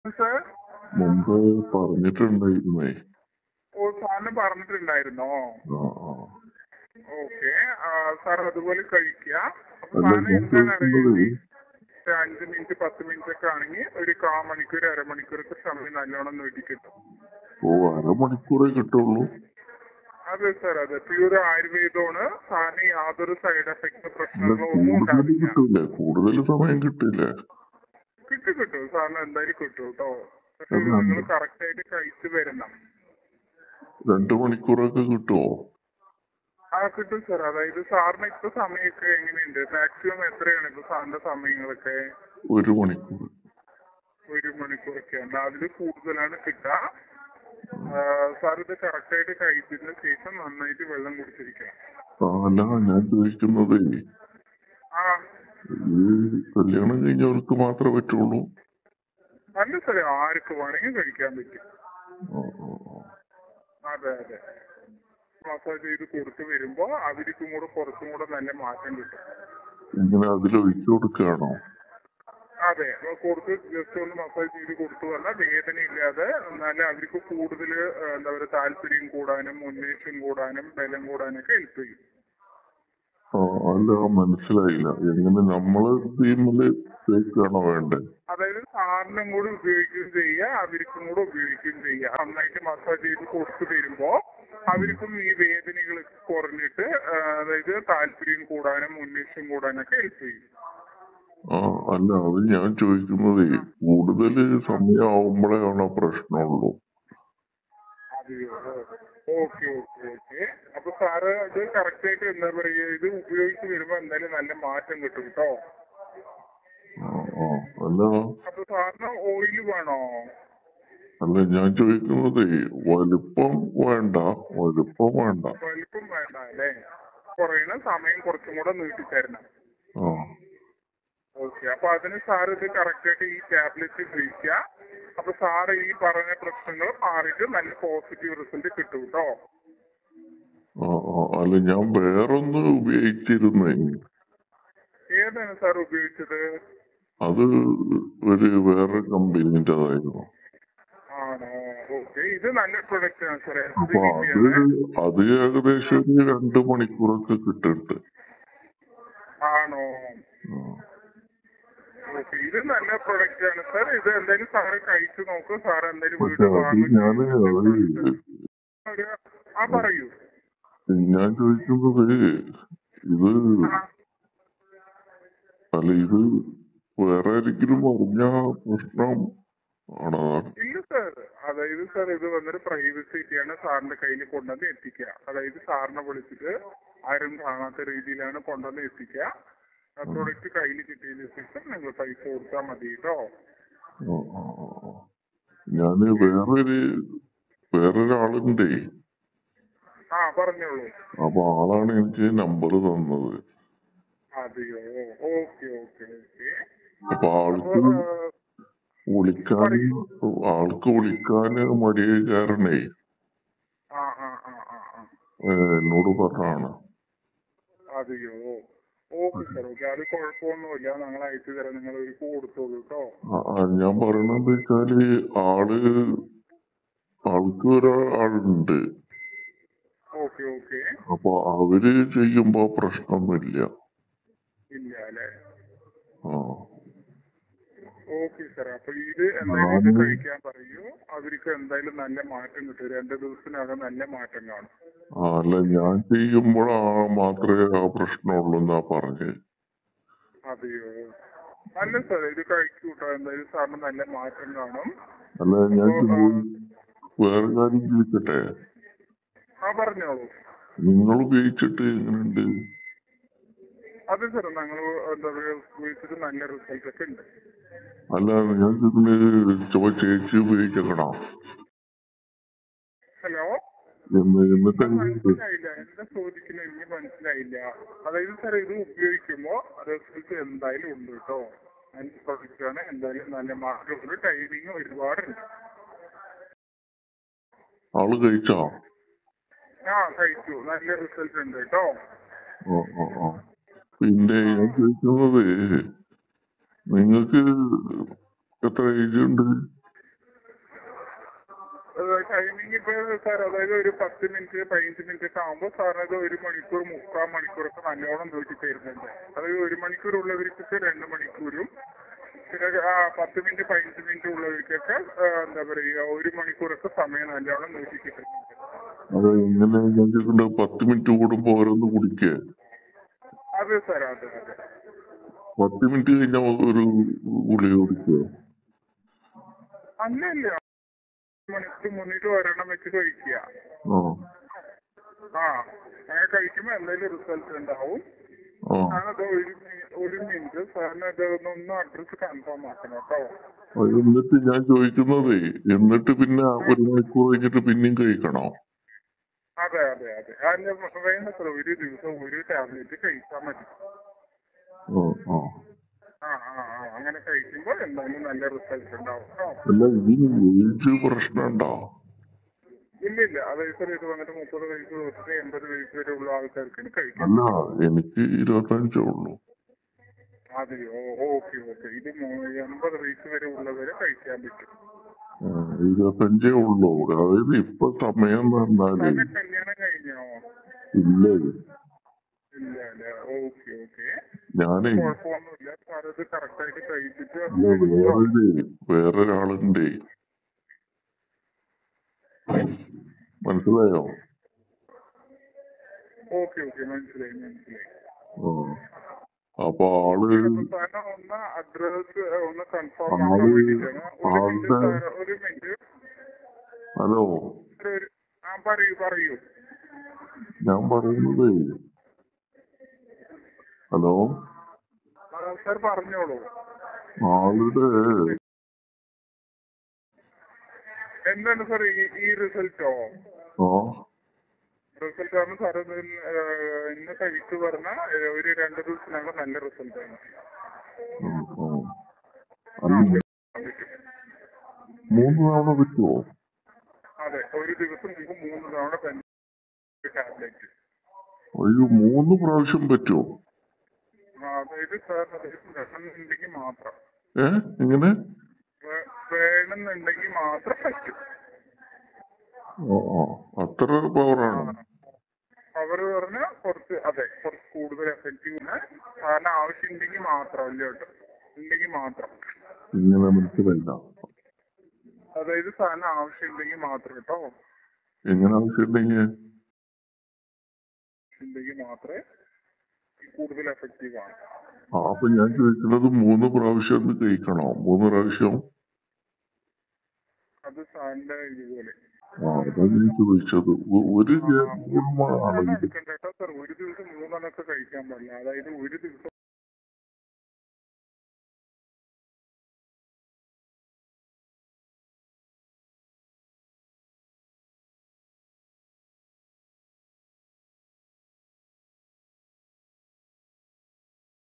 Sir മുമ്പ് പറഞ്ഞിട്ടുണ്ടായിരുന്നേ ഓ സാറിന് പറഞ്ഞിട്ടുണ്ടായിരുന്നോ ആ ആ ഓക്കെ സാർ അതുപോലെ കഴിക്കുക അപ്പൊ അല്ല, സാറിന് ഞാൻ എന്താണ് അറിയുന്നത് ചോദിക്കുന്നത് ഒരു അഞ്ച് മിനിറ്റ് പത്ത് മിനിറ്റ് ഒക്കെ ആണെങ്കിൽ ഒരു കാ മണിക്കൂർ അരമണിക്കൂറൊക്കെ സമയം നല്ലോണം നീട്ടി കിട്ടും ഓ അരമണിക്കൂറേ കിട്ടുള്ളൂ അതെ സാർ അതെ പ്യൂർ ആയുർവേദമാണ് സാറിന് യാതൊരു സൈഡ് എഫക്ട് അല്ല പ്രശ്നങ്ങളോ ഒന്നും കൂടുതൽ ഉണ്ടാവില്ല കിട്ടൂലേ കൂടുതൽ സമയം കിട്ടില്ലേ കിട്ടും കിട്ടും സാറിന് എന്തായാലും കിട്ടും കേട്ടോ പക്ഷെ അത് നിങ്ങൾ നന്ന്. കറക്റ്റ് ആയിട്ട് കഴിച്ചു വരണം രണ്ടു മണിക്കൂറൊക്കെ കിട്ടുമോ ആ കിട്ടും സാർ അതായത് സാറിന് ഇപ്പൊ സമയമൊക്കെ എങ്ങനെയുണ്ട് മാക്സിമം എത്രയാണ് ഇപ്പൊ സാറിന്റെ സമയങ്ങളൊക്കെ ഒരു മണിക്കൂർ ഒരു മണിക്കൂറൊക്കെയാണ് അതിൽ കൂടുതലാണ് കിട്ടുക സാർ ഇത് കറക്റ്റ് ആയിട്ട് കഴിച്ചതിന് ശേഷം നന്നായിട്ട് വെള്ളം കുടിച്ചിരിക്കുക ആ, അല്ല ഞാൻ ചോദിക്കുന്നതേ ആ ഈ കല്യാണം കഴിഞ്ഞവർക്ക് മാത്രമേ പറ്റുള്ളൂ അല്ല സാറേ ആർക്ക് വേണമെങ്കിൽ കഴിക്കാൻ പറ്റും ആ, ആ, ആ. അതെ അതെ മസാജ് ചെയ്ത് കൊടുത്തു വരുമ്പോ അവർക്കും കൂടെ കുറച്ചും കൂടെ നല്ല മാറ്റം കിട്ടും ഇങ്ങനെ അതിലൊഴിച്ചു കൊടുക്കുകയാണോ അതെ അപ്പൊ കൊടുത്ത് ജസ്റ്റ് ഒന്ന് മസാജ് ചെയ്ത് കൊടുത്തു പറഞ്ഞാൽ വേദന ഇല്ലാതെ എന്നാലും അവർക്ക് കൂടുതൽ എന്താ പറയുക താല്പര്യം കൂടാനും ഉന്മേഷം കൂടാനും ബലം കൂടാനൊക്കെ ഹെൽപ്പ് ചെയ്യും ആ, അല്ല മനസ്സിലായില്ല എങ്ങനെ നമ്മള് ടീമില് തേക്കാണോ വേണ്ടേ അതായത് സാറിനും കൂടി ഉപയോഗിക്കുകയും ചെയ്യുക അവർക്കും കൂടെ ഉപയോഗിക്കുകയും ചെയ്യുക നന്നായിട്ട് മസാജ് ചെയ്ത് കൊടുത്തു വരുമ്പോ അവർക്കും ഈ വേദനകൾ കുറഞ്ഞിട്ട് ആ, അതായത് താല്പര്യം കൂടാനും ഉന്മേഷം കൂടാനൊക്കെ ഹെൽപ്പ് ചെയ്യും ആ അല്ല അത് ഞാൻ ചോദിക്കുന്നതേ കൂടുതൽ സമയമാവുമ്പോഴാണ് പ്രശ്നമുള്ളൂ അതെയോ ഓക്കെ ഓക്കെ ഓക്കെ അപ്പൊ സാറ് ഇത് കറക്റ്റ് ആയിട്ട് എന്താ പറയുക ഇത് ഉപയോഗിച്ച് വരുമ്പോ എന്തായാലും നല്ല മാറ്റം കിട്ടും കേട്ടോ ആ ആ അല്ല അപ്പൊ സാറിന് ഓയിൽ വേണോ അല്ല ഞാൻ ചോദിക്കുന്നതേ വലിപ്പം വേണ്ട വലിപ്പം വേണ്ട വലിപ്പം വേണ്ട അല്ലേ കുറയണ സമയം കുറച്ചും കൂടെ നീട്ടിത്തരണം ആ ഓക്കെ അപ്പൊ അതിന് സാർ ഇത് കറക്റ്റ് ആയിട്ട് ഈ ടാബ്ലറ്റ് കഴിക്കുക അപ്പൊ സാറ് ഈ പറഞ്ഞ പ്രശ്നങ്ങൾ മാറിയിട്ട് നല്ല പോസിറ്റീവ് റിസൾട്ട് കിട്ടും കേട്ടോ ആ ആ അല്ല ഞാൻ വേറൊന്ന് ഉപയോഗിച്ചിരുന്നേ ഏതാണ് സാർ ഉപയോഗിച്ചത് അത് ഒരു വേറെ കമ്പനീൻ്റെതായിരുന്നു ആണോ ഓക്കെ ഇത് നല്ല പ്രൊഡക്റ്റ് ആണ് സാറേ ഇത് അപ്പൊ അത് കിട്ടിയത് അത് ഏകദേശം ഒരു രണ്ട് മണിക്കൂറൊക്കെ കിട്ടുന്നുണ്ട് ആണോ ആ. ഓക്കെ ഇത് നല്ല പ്രൊഡക്റ്റ് ആണ് സാർ ഇത് എന്തായാലും സാറ് കഴിച്ചു നോക്കൂ സാർ എന്തായാലും പക്ഷെ വീട് അത് വാങ്ങും ഞാന് അത് ഒരു ആ പറയൂ ഞാൻ ചോദിക്കുന്നത് ഇത് ആ, അല്ല ഇത് വേറെ ആരെങ്കിലും അറിഞ്ഞ പ്രശ്നം ആണോ ഇല്ല സാർ അതായത് സാർ ഇത് വന്നൊരു പ്രൈവസിറ്റിയാണ് സാറിന്റെ കയ്യിൽ കൊണ്ടുവന്ന് എത്തിക്കുക അതായത് സാറിനെ വിളിച്ചിട്ട് ആരും കാണാത്ത രീതിയിലാണ് കൊണ്ടുവന്ന് എത്തിക്കുക പ്രൊഡക്റ്റ് കയ്യിൽ കിട്ടിയതിന് ശേഷം നിങ്ങൾ പൈസ കൊടുത്താൽ മതി കേട്ടോ ആ, ആ, ആ, ആ. ഞാന് വേറൊരു വേറൊരാളുണ്ടേ ആ പറഞ്ഞോളൂ അപ്പൊ ആളാണ് എനിക്ക് നമ്പർ തന്നത് അതെയോ ഓക്കെ ഓക്കെ ഓക്കെ അപ്പൊ ആൾക്ക് അപ്പൊ വിളിക്കാൻ ആൾക്ക് വിളിക്കാന് മടിയ കാരണേ ആ ആ ആ ആ ആ ഏ, എന്നോട് പറഞ്ഞാണ് അതെയോ ഓക്കെ സാർ ഓക്കെ അത് കുഴപ്പമൊന്നുമില്ല ഞങ്ങൾ അയച്ചു തരാം നിങ്ങൾ ഒരു കൊടുത്തോളൂ കേട്ടോ ആ, ആ, ഞാൻ പറയണെന്ന് വെച്ചാല് ആള് ആൾക്ക് ഒരാളുണ്ട് ഓക്കെ ഓക്കെ അപ്പൊ അവര് ചെയ്യുമ്പോ പ്രശ്നമൊന്നുമില്ല ഇല്ല അല്ലേ ആ ഓക്കെ സാർ അപ്പൊ ഇത് എന്തായാലും ഇത് കഴിക്കാൻ പറയൂ അവർക്ക് എന്തായാലും നല്ല മാറ്റം കിട്ടും രണ്ട് ദിവസത്തിനകം നല്ല മാറ്റം കാണും ആ, അല്ല ഞാൻ ചെയ്യുമ്പോഴാ മാത്രമേ ആ പ്രശ്നമുള്ളൂ എന്നാ പറഞ്ഞ് അതെയോ അല്ല സാർ ഇത് കഴിക്കൂ കേട്ടോ എന്തായാലും സാറിന് നല്ല മാറ്റം കാണും അല്ല ഞാൻ അപ്പൊ ആ, ചോദി- വേറെ കാര്യം ചോദിക്കട്ടെ ആ പറഞ്ഞോളൂ നിങ്ങൾ ഉപയോഗിച്ചിട്ട് എങ്ങനെയുണ്ട് അതെ സാർ ഞങ്ങൾ എന്താ പറയുക ഉപയോഗിച്ചിട്ട് നല്ല റിസൾട്ട് ഒക്കെ ഉണ്ട് അല്ല ഞാൻ ചോദിക്കുന്നത് ചോ ചേച്ചി ഉപയോഗിക്കണോ ഹലോ എന്ന് എന്നിട്ട് ഞാൻ എങ്ങനെയുണ്ട് മനസ്സിലായില്ല എന്താ ചോദിക്കുന്നത് എനിക്ക് മനസ്സിലായില്ല അതായത് സാർ ഇത് ഉപയോഗിക്കുമ്പോ റിസൾട്ട് എന്തായാലും ഉണ്ട് കേട്ടോ നല്ല പ്രൊഡക്റ്റ് ആണ് എന്തായാലും നല്ല മാർക്കുണ്ട് ടൈമിങ് ഒരുപാടുണ്ട് ആള് കഴിച്ചോ ആ കഴിച്ചു നല്ല റിസൾട്ട് ഉണ്ട് കേട്ടോ ആ ആ ആ പിന്നെ ഞാൻ ചോദിക്കുന്നത് നിങ്ങൾക്ക് എത്ര ഏജ് ഉണ്ട് ടൈമിംഗ് ഇപ്പൊ സാർ അതായത് ഒരു പത്ത് മിനിറ്റ് പതിനഞ്ച് മിനിറ്റ് ഒക്കെ ആകുമ്പോൾ സാർ അത് ഒരു മണിക്കൂർ മുക്കാൽ മണിക്കൂറൊക്കെ നല്ലോണം നോക്കി തരുന്നുണ്ട് അതായത് ഒരു മണിക്കൂർ ഉള്ളവർക്കൊക്കെ രണ്ട് മണിക്കൂറും പിന്നെ ആ പത്ത് മിനിറ്റ് പതിനഞ്ച് മിനിറ്റ് ഉള്ളവർക്കൊക്കെ ആ, എന്താ പറയുക ഒരു മണിക്കൂറൊക്കെ സമയം നല്ലോണം നോക്കി കിട്ടുന്നുണ്ട് അത് ഇങ്ങനെ ഞാൻ ചോദിക്കണ്ട പത്ത് മിനിറ്റ് കൂടുമ്പോ ഓരോന്ന് കുടിക്കേ അതെ സാർ അതെ അതെ പത്ത് മിനിറ്റ് കഴിഞ്ഞാൽ ഒരു ഗുളിക കുടിക്കോ അല്ലല്ല മണിക്കൂർ മുന്നിട്ട് ഒരെണ്ണം വെച്ച് കഴിക്കുക ആ ആ അങ്ങനെ കഴിക്കുമ്പോ എന്തെങ്കിലും റിസൾട്ട് ഉണ്ടാവും ആ ഞാനത് ഒരു മി- ഒരു മിനിറ്റ് സാറിന് അത് ഒന്ന് അഡ്രസ് കൺഫേം ആക്കണം കേട്ടോ ആ, എന്നിട്ട് ഞാൻ ചോദിക്കുന്നതേ എന്നിട്ട് പിന്നെ ഒരു മണിക്കൂർ കഴിഞ്ഞിട്ട് പിന്നെയും കഴിക്കണോ അതെ അതെ അതെ അതിന് വേണ്ടത്ര ഒരു ദിവസം ഒരു ടാബ്ലറ്റ് കഴിച്ചാൽ മതി ആ ആ ആ ആ ആ അങ്ങനെ കഴിക്കുമ്പോൾ എന്തായാലും നല്ല റിസൾട്ട് ഉണ്ടാവും കേട്ടോ അല്ല ഇതിന് ഏജ് പ്രശ്നമുണ്ടോ ഇല്ല ഇല്ല അതായത് സാർ ഇത് വന്നിട്ട് മുപ്പത് വയസ്സ് തൊട്ട് എൺപത് വയസ്സ് വരെ ഉള്ള ആൾക്കാർക്ക് കഴിക്കാം അല്ല എനിക്ക് ഇരുപത്തഞ്ചേ ഉള്ളൂ അതെയോ ഓക്കെ ഓക്കെ ഇത് മൂ- എൺപത് വയസ്സ് വരെ ഉള്ളവരെ കഴിക്കാൻ പറ്റും ആ, ഇരുപത്തഞ്ചേ ഉള്ളൂ അതായത് ഇപ്പൊ സമയം എന്ന് പറഞ്ഞാലേ സാറിന്റെ കല്യാണം കഴിഞ്ഞോ ഇല്ലേ ഇല്ല അല്ലേ ഓക്കെ ഓക്കെ ഞാനേ കുഴപ്പമൊന്നുമില്ല സാർ ഇത് കറക്റ്റ് ആയിട്ട് കഴിച്ചിട്ട് അല്ല വേറൊരു വേറൊരാളുണ്ടേ മനസ്സിലായോ ഓക്കെ ഓക്കെ മനസ്സിലായി മനസ്സിലായി ആ അപ്പൊ ആള് സാറിന് ഒന്ന് അഡ്രസ് ഒന്ന് കൺഫേം ആള് ആക്കാൻ വേണ്ടിയിട്ടാണ് ഒരു മിനിറ്റ് ആളുടെ സാർ ഒരു മിനിറ്റ് ഹലോ ഒരു ആ പറയൂ പറയൂ ഞാൻ പറയുന്നതേ ഹലോ ആ, സാർ പറഞ്ഞോളൂ ആളുടെ എന്താണ് സാർ ഈ ഈ റിസൾട്ടോ ആ റിസൾട്ട് ആണ് സാർ ഇത് ഇന്ന് കഴിച്ചു പറഞ്ഞ ഒരു രണ്ട് ദിവസത്തിനകം നല്ല റിസൾട്ട് ആണ് ഉം, ഉം. അല്ല മൂന്ന് തവണ പറ്റുമോ അതെ ഒരു ദിവസം നിങ്ങൾക്ക് മൂന്ന് തവണ തന്നെ ടാബ്ലറ്റ് അയ്യോ മൂന്ന് പ്രാവശ്യം പറ്റുമോ അതായത് സാർ വേണമെന്നുണ്ടെങ്കിൽ മാത്രം ഏ എങ്ങനെ വേ- വേണമെന്നുണ്ടെങ്കിൽ മാത്രം പറ്റും ആ ആ അത്ര പവറാണ് അവർ പറഞ്ഞ കുറച്ച് അതെ കുറച്ച് കൂടുതൽ എഫക്റ്റീവ് സാറിന് ആവശ്യമുണ്ടെങ്കിൽ മാത്രം അല്ല കേട്ടോ ഉണ്ടെങ്കിൽ മാത്രം ഇങ്ങനെ മനസ്സിലായില്ല അതായത് സാറിന് ആവശ്യമുണ്ടെങ്കിൽ മാത്രം കേട്ടോ എങ്ങനെ ആവശ്യമുണ്ടെങ്കിൽ ഉണ്ടെങ്കിൽ മാത്രമേ ഈ കൂടുതൽ എഫക്റ്റീവ് ആണ് ആ അപ്പൊ ഞാൻ ചോദിക്കുന്നത് മൂന്ന് പ്രാവശ്യം ഒന്ന് കഴിക്കണോ മൂന്ന് പ്രാവശ്യം അത് സാറിന്റെ ഇതുപോലെ ആ അതാണ് ഞാൻ ചോദിച്ചത് ഒ- ഒരു ആ, ഗുണമാണ് മൂന്നെണ്ണം ഇത് എടുക്കണ്ട കേട്ടോ സാർ ഒരു ദിവസം മൂന്നെണ്ണമൊക്കെ കഴിക്കാൻ പാടില്ല അതായത് ഒരു ദിവസം